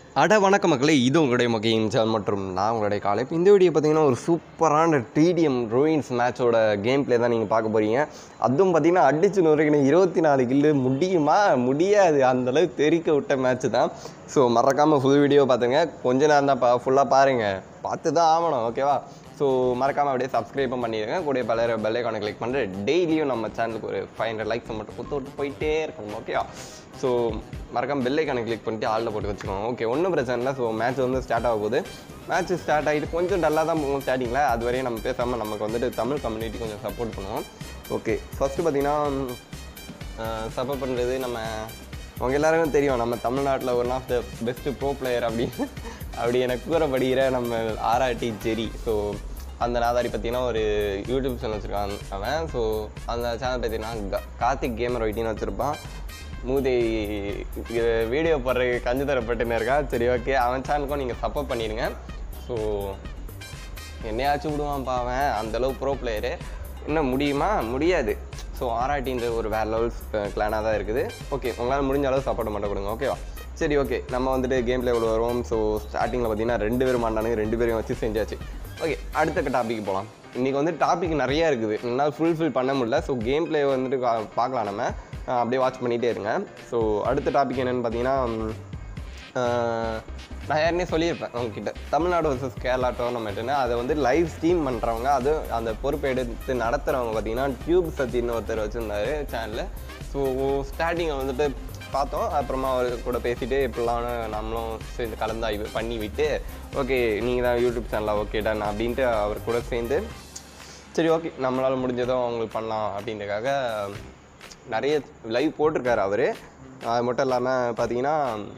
அட வணக்க மக்களே இது உங்களுடைய மகையின் சேனல் மற்றும் நான் உங்களுடைய காலை இப்போ இந்த வீடியோ பார்த்தீங்கன்னா ஒரு சூப்பரான டிடிஎம் ரோயின்ஸ் மேட்சோட கேம் ப்ளே தான் நீங்கள் பார்க்க போகிறீங்க அதுவும் பார்த்தீங்கன்னா அடிச்சு நுரைக்கணும் இருபத்தி நாலு கில்லு முடியுமா முடியாது அந்தளவுக்கு தெறிக்க விட்ட மேட்ச் தான் ஸோ மறக்காமல் ஃபுல் வீடியோ பார்த்துங்க கொஞ்ச நேரம் தான் பா ஃபுல்லாக பாருங்கள் பார்த்து தான் ஆகணும் ஓகேவா ஸோ மறக்காமல் அப்படியே சப்ஸ்கிரைபும் பண்ணிடுங்க கூட பல பெல் ஐக்கானை கிளிக் பண்ணிட்டு டெய்லியும் நம்ம சேனலுக்கு ஒரு ஃபைவ் ஹண்ட்ரட் லைக்ஸ் மட்டும் கொடுத்து விட்டு போயிட்டே இருக்கணும் ஓகேவா ஸோ மறக்காம பெல் ஐக்கானை கிளிக் பண்ணிட்டு ஆளில் போட்டு வச்சுக்கோங்க ஓகே ஒன்றும் பிரச்சனை இல்லை ஸோ மேட்ச் வந்து ஸ்டார்ட் ஆக போகுது மேட்ச் ஸ்டார்ட் ஆகிட்டு கொஞ்சம் டல்லாக தான் போகும் ஸ்டார்டிங்கில் அது வரையும் நம்ம பேசாமல் நமக்கு வந்துட்டு தமிழ் கம்யூனிட்டி கொஞ்சம் சப்போர்ட் பண்ணுவோம் ஓகே ஃபஸ்ட்டு பார்த்தீங்கன்னா சப்போர்ட் பண்ணுறது நம்ம அவங்க எல்லாருக்கும் தெரியும் நம்ம தமிழ்நாட்டில் one of the best bro player அப்படின்னு அப்படி எனக்கு கூறப்படுகிற நம்ம ஆர்ஆர்டி ஜெரி ஸோ அந்த நாதாரி பார்த்தீங்கன்னா ஒரு யூடியூப் சேனல் வச்சுருக்கான் அவன் ஸோ அந்த சேனல் பார்த்தீங்கன்னா கா- கார்த்திக் கேமர் ஒயிட்டின்னு வச்சுருப்பான் மூதி வீடியோ போடுற கஞ்சி தரப்பட்டுன்னு இருக்கான் சரி ஓகே அவன் சேனலுக்கும் நீங்கள் சப்போர்ட் பண்ணிடுங்க ஸோ என்னையாச்சும் விடுவான்ப்பா அவன் அந்தளவு ப்ரோ பிளேயரு என்ன முடியுமா முடியாது ஸோ ஆர்ஆர்டின்ற ஒரு வேற லெவல்ஸ் கிளானாக தான் இருக்குது ஓகே உங்களால் முடிஞ்ச அளவு சப்போர்ட் மட்டும் கொடுங்க ஓகேவா சரி ஓகே நம்ம வந்துட்டு கேம் பிளே வருவோம் ஸோ ஸ்டார்டிங்கில் பார்த்தீங்கன்னா ரெண்டு பேரும் மாட்டானுங்க ரெண்டு பேரையும் வச்சு செஞ்சாச்சு ஓகே அடுத்த டாபிக் போகலாம் இன்றைக்கி வந்து டாபிக் நிறையா இருக்குது என்னால் ஃபுல்ஃபில் பண்ண முடியல ஸோ கேம் பிளே வந்துட்டு கா- பார்க்கலாம் நம்ம அஹ் அப்படியே வாட்ச் பண்ணிகிட்டே இருங்க ஸோ அடுத்த டாபிக் என்னென்னு பார்த்தீங்கன்னா ம், ஆஹ் நான் ஏற்கனவே சொல்லியிருப்பேன் உங்ககிட்ட தமிழ்நாடு வர்சஸ் கேரளா டோர்னமெண்ட்டுன்னு அதை வந்து லைவ் ஸ்ட்ரீம் பண்ணுறவங்க அது அந்த பொறுப்பை எடுத்து நடத்துகிறவங்க பார்த்தீங்கன்னா டியூப் சத்தின்னு ஒருத்தர் வச்சுருந்தாரு சேனலில் ஸோ ஸ்டார்டிங்கில் வந்துட்டு பார்த்தோம் அப்புறமா அவர் கூட பேசிட்டு இப்படிலாம் நம்மளும் சேர்ந்து கலந்தாய்வு பண்ணி விட்டு ஓகே நீங்கள் தான் யூடியூப் சேனலாக ஓகே டன் அப்படின்ட்டு அவர் கூட சேர்ந்து சரி ஓகே நம்மளால் முடிஞ்சதோ அவங்களுக்கு பண்ணலாம் அப்படின்றக்காக நிறைய லைவ் போட்டிருக்காரு அவர் அது மட்டும் இல்லாமல் பார்த்தீங்கன்னா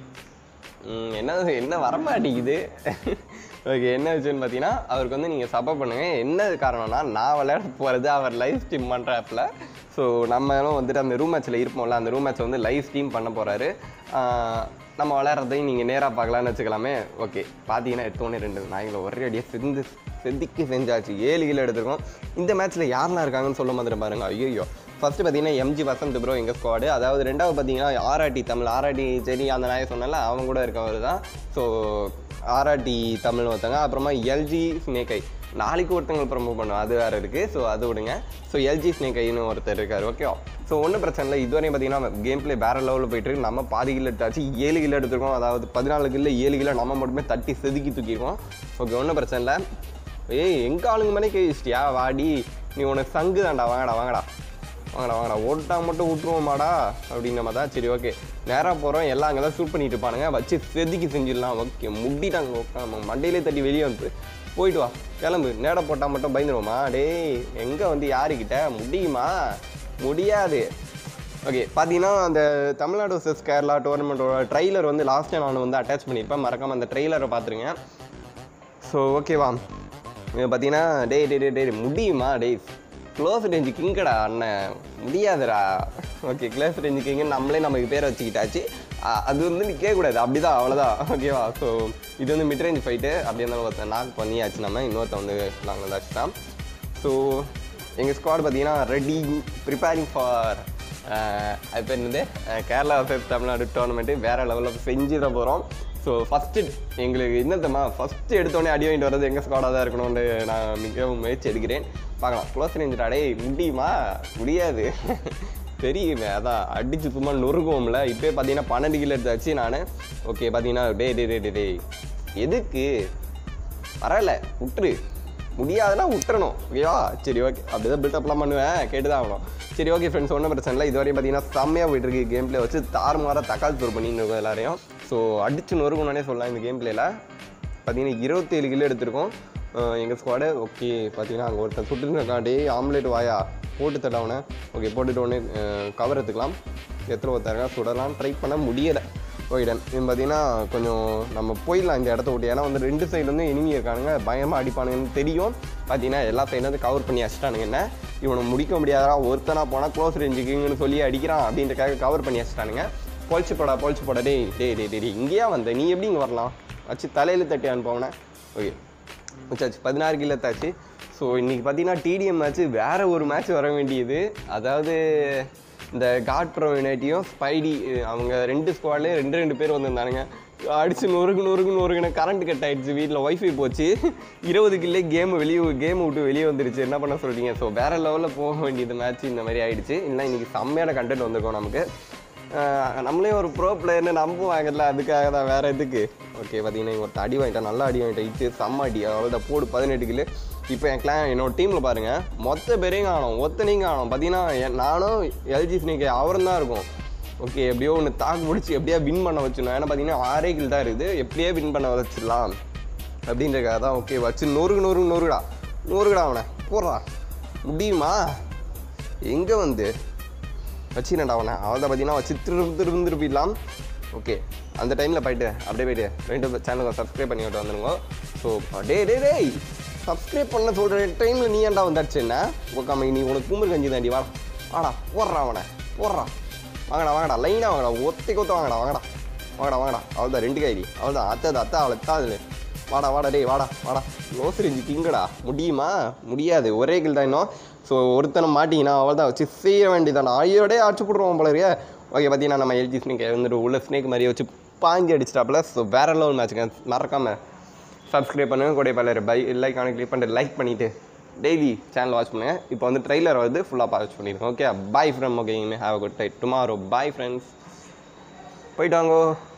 ம், என்ன என்ன வரமாட்டேங்குது ஓகே என்ன விஷயம்னு பார்த்தீங்கன்னா அவருக்கு வந்து நீங்கள் சப்போர்ட் பண்ணுங்கள் என்ன காரணம்னா நான் விளையாட போகிறது அவர் லைவ் ஸ்ட்ரீம் பண்ணுறாப்புல ஸோ நம்மளும் வந்துட்டு அந்த ரூம் மேட்ச்சில் இருப்போம்ல அந்த ரூம் மேட்ச் வந்து லைவ் ஸ்ட்ரீம் பண்ண போகிறாரு நம்ம விளையாடுறதையும் நீங்கள் நேராக பார்க்கலான்னு வச்சுக்கலாமே ஓகே பார்த்தீங்கன்னா எடுத்தோன்னே ரெண்டு நாய்களை ஒரே அடியாக செந்து செதுக்கி செஞ்சாச்சு ஏழு கிலோ எடுத்திருக்கோம் இந்த மேட்ச்சில் யாரெல்லாம் இருக்காங்கன்னு சொல்ல மாதிரி பாருங்க ஐயோ ஃபஸ்ட்டு பார்த்தீங்கன்னா எம்ஜி வசந்த் ப்ரோ எங்கள் ஸ்குவாடு அதாவது ரெண்டாவது பார்த்தீங்கன்னா ஆர்ஆர்டி தமிழ் ஆர்ஆர்டி சரி அந்த நாயை சொன்னல அவங்க கூட இருக்கவர் தான் ஸோ ஆர்ஆர்டி தமிழ் ஒருத்தங்க அப்புறமா எல்ஜி ஸ்னேக்கை நாளைக்கு ஒருத்தங்க ப்ரமோட் பண்ணுவோம் அது வேறு இருக்குது ஸோ அது விடுங்க ஸோ எல்ஜி ஸ்னேக்கைன்னு ஒருத்தர் இருக்கார் ஓகேவா ஸோ ஒன்றும் பிரச்சனை இல்லை இதுவரையும் பார்த்தீங்கன்னா கேம் பிளே வேறு லெவலில் போயிட்டு இருக்கு நம்ம பாதி கிலோ எடுத்தாச்சு ஏழு கிலோ எடுத்திருக்கோம் அதாவது பதினாலு கிலோ ஏழு கிலோ நம்ம மட்டுமே தட்டி செதுக்கி தூக்கியிருக்கோம் ஓகே ஒன்றும் பிரச்சனை இல்லை ஏய் எங்க ஆளுங்க மணி கேச்சிட்டியா வாடி நீ உனக்கு சங்கு தான்டா வாங்கடா வாங்கடா வாங்கடா வாங்கடா ஓட்டா மட்டும் விட்டுருவோமாடா அப்படிங்கிற மாதிரி தான் சரி ஓகே நேராக போகிறோம் எல்லாம் அங்கே தான் ஷூட் பண்ணிட்டு இருப்பானுங்க வச்சு செதுக்கி செஞ்சிடலாம் ஓகே முட்டிட்டாங்க உட்காந்து மண்டையிலே தட்டி வெளியே வந்து போயிட்டு வா கிளம்பு நேட போட்டால் மட்டும் பயந்துருவோமா டேய் எங்கே வந்து யாருக்கிட்ட முடியுமா முடியாது ஓகே பார்த்தீங்கன்னா அந்த தமிழ்நாடு வர்சஸ் கேரளா டோர்னமெண்ட்டோட ட்ரைலர் வந்து லாஸ்ட் டைம் நான் வந்து அட்டாச் பண்ணியிருப்பேன் மறக்காமல் அந்த ட்ரெய்லரை பார்த்துருங்க ஸோ ஓகேவா இது பார்த்தீங்கன்னா டேய் டேய் டேய் டேய் முடியுமா டேய் க்ளோஸ் ரேஞ்சு கிங்கடா அண்ணன் முடியாதுடா ஓகே க்ளோஸ் ரேஞ்சு கிங்கு நம்மளே நமக்கு பேரை வச்சுக்கிட்டாச்சு அ- அது வந்து நீ கேட்கக்கூடாது அப்படிதான் அவ்வளோதான் ஓகேவா ஸோ இது வந்து மிட் ரேஞ்ச் ஃபைட்டு அப்படி இருந்தாலும் ஒருத்தன் நாக் பண்ணியாச்சு நம்ம இன்னொருத்தன் வந்து நாங்கள் வச்சு தான் ஸோ எங்கள் ஸ்குவாட் பார்த்தீங்கன்னா ரெடி ப்ரிப்பேரிங் ஃபார் அது பேர் என்னது அஹ் கேரளா வர்சஸ் தமிழ்நாடு டோர்னமெண்ட்டு வேறு லெவலில் செஞ்சிட போகிறோம் ஸோ ஃபஸ்ட்டு எங்களுக்கு என்னத்தம்மா ஃபஸ்ட்டு எடுத்தோடனே அடி வாங்கிட்டு வர்றது எங்கள் ஸ்குவாடாக தான் இருக்கணும்னு நான் மிகவும் முயற்சி எடுக்கிறேன் பார்க்கலாம் க்ளோஸ் ரேஞ்சில் அடே முடியுமா முடியாது தெரியுமே அதான் அடிச்சு சும்மா நொறுக்குவோம்ல இப்போயே பார்த்தீங்கன்னா பன்னெண்டு கிலோ எடுத்தாச்சு நான் ஓகே பார்த்தீங்கன்னா டே டே டே டே டே எதுக்கு வரல விட்டுரு முடியாதுன்னா விட்டுறணும் ஓகேவா சரி ஓகே அப்படிதான் பில்டப்லாம் பண்ணுவேன் கேட்டு தான் ஆகணும் சரி ஓகே ஃப்ரெண்ட்ஸ் ஒன்றும் பிரச்சனை இல்லை இதுவரையும் பார்த்தீங்கன்னா செம்மையாக போயிட்டு இருக்கு கேம் பிளே வச்சு தாறுமாறாக தக்காளி சோறு பண்ணிட்டு இருக்கோம் எல்லாரையும் ஸோ அடிச்சு நொறுக்கணும்னே சொல்லலாம் இந்த கேம் பிளேயில் பார்த்தீங்கன்னா இருபத்தேழு கிலோ எடுத்திருக்கோம் எங்கள் ஸ்குவாடு ஓகே பார்த்தீங்கன்னா அங்கே ஒருத்தன் சுட்டுன்னு இருக்கான் டே ஆம்லேட் வாயா போட்டு தடவுனே ஓகே போட்டுட்டு உடனே கவர் எடுத்துக்கலாம் எத்தனை ஒருத்தருக்கா சுடலாம் ட்ரை பண்ண முடியலை போயிடன் இது பார்த்தீங்கன்னா கொஞ்சம் நம்ம போயிடலாம் இந்த இடத்த விட்டு ஏன்னா வந்து ரெண்டு சைடு வந்து இனிமே இருக்கானுங்க பயமாக அடிப்பானுங்கன்னு தெரியும் பார்த்தீங்கன்னா எல்லா சைடும் வந்து கவர் பண்ணி வச்சிட்டானுங்க என்ன இவனை முடிக்க முடியாதா ஒருத்தனா போனால் க்ளோஸ் ரேஞ்சுக்குங்கன்னு சொல்லி அடிக்கிறான் அப்படின்றக்காக கவர் பண்ணி வச்சிட்டானுங்க பொழிச்சு போடா பொழிச்சு போடா டேய் டேய் டேய் டேய் டேய், இங்கேயா வந்த நீ எப்படி இங்கே வரலாம் வச்சு தலையில் தட்டி அனுப்பவனே ஓகே வச்சாச்சு பதினாறு கிலோ தாச்சு ஸோ இன்றைக்கி பார்த்தீங்கன்னா டிடிஎம் மேட்ச்சு வேறு ஒரு மேட்ச் வர வேண்டியது அதாவது இந்த காட் ப்ரோ யுனைட்டியும் ஸ்பைடி அஹ் அவங்க ரெண்டு ஸ்குவாட்லேயும் ரெண்டு ரெண்டு பேர் வந்திருந்தானுங்க அடிச்சு நொறுக்கு நொறுக்கு நொறுக்குன்னு கரண்ட் கட் ஆயிடுச்சு வீட்டில் ஒய்ஃபை போச்சு இருபது கில்லே கேம் வெளியே கேம் விட்டு வெளியே வந்துருச்சு என்ன பண்ண சொல்கிறீங்க ஸோ வேற லெவலில் போக வேண்டியது மேட்ச் இந்த மாதிரி ஆயிடுச்சு இல்லை இன்னைக்கு செம்மையான கண்டென்ட் வந்திருக்கோம் நமக்கு ஆஹ் நம்மளே ஒரு ப்ரோ பிளேயர்னு நம்புவாங்கல்ல அதுக்காக தான் வேற எதுக்கு ஓகே பார்த்தீங்கன்னா இங்க ஒருத்தன் அடி வாங்கிட்டேன் நல்லா அடி வாங்கிட்டேன் இச்சு செம்ம அடி அவ்வளோ போடு பதினெட்டு கிலோ இப்போ என் கிளா என்னோட டீமில் பாருங்கள் மொத்த பேரையும் காணும் ஒத்தனையும் காணும் பார்த்தீங்கன்னா என் நானும் எல்ஜி ஸ்னேக் அவரும் தான் இருக்கும் ஓகே எப்படியோ ஒன்று தாக்கு பிடிச்சி எப்படியா வின் பண்ண வச்சிடணும் ஏன்னா பார்த்தீங்கன்னா ஆறே கில் தான் இருக்குது எப்படியே வின் பண்ண வச்சிடலாம் அப்படின்றக்காக தான் ஓகே வச்சு நொறுக்கு நொறுக்கு நொறுக்குடா நொறுக்குடா அவனை போடுறா முடியுமா எங்கே வந்து வச்சுக்கிறேன்டா அவனை அவள் தான் பார்த்தீங்கன்னா வச்சு திரும்ப திரும்ப திருப்பிடலாம் ஓகே அந்த டைமில் போயிட்டு அப்படியே போயிட்டு ரெண்டு சேனலுக்கு சப்ஸ்கிரைப் பண்ணி விட்டு வந்துருங்க ஸோ டே டே டேய் சப்ஸ்கிரைப் பண்ண சொல்கிற டைமில் நீ ஏன்டா வந்தாச்சு என்ன உக்காம நீ உனக்கு கும்பல் கஞ்சி தாண்டி வாடா வாடா போடுறா அவனை போடுறா வாங்கடா வாங்கடா லைனாக வாங்கடா ஒத்தி கொத்த வாங்கடா வாங்கடா வாங்கடா வாங்கடா அவள் தான் ரெண்டு கைடி அவள் தான் அத்தை அத்தை அவளை தான் வாடா வாடா டேய் வாடா வாடா யோசிரிஞ்சு கிங்கடா முடியுமா முடியாது ஒரே கில் தான் இன்னும் ஸோ ஒருத்தனை மாட்டிங்கன்னா அவள் தான் வச்சு செய்ய வேண்டியதான ஐயோடே அடிச்சு போடுவோம் போல இருக்கே ஓகே பார்த்தீங்கன்னா நம்ம எல்ஜி ஸ்னேக் வந்துட்டு உள்ள ஸ்னேக் மாதிரி வச்சு பாஞ்சு அடிச்சிட்டாப்புல ஸோ வேற லெவல் மேட்ச்சுங்க மறக்காம சப்ஸ்கிரைப் பண்ணுங்க கூட பலர் பை லைக் ஆனால் கிளிக் பண்ணிட்டு லைக் பண்ணிவிட்டு டெய்லி சேனல் வாட்ச் பண்ணுங்கள் இப்போ வந்து ட்ரெய்லர் வந்து ஃபுல்லாக வாட்ச் பண்ணிடுங்க okay bye friend okay have a good tight tomorrow bye friends போயிட்டாங்கோ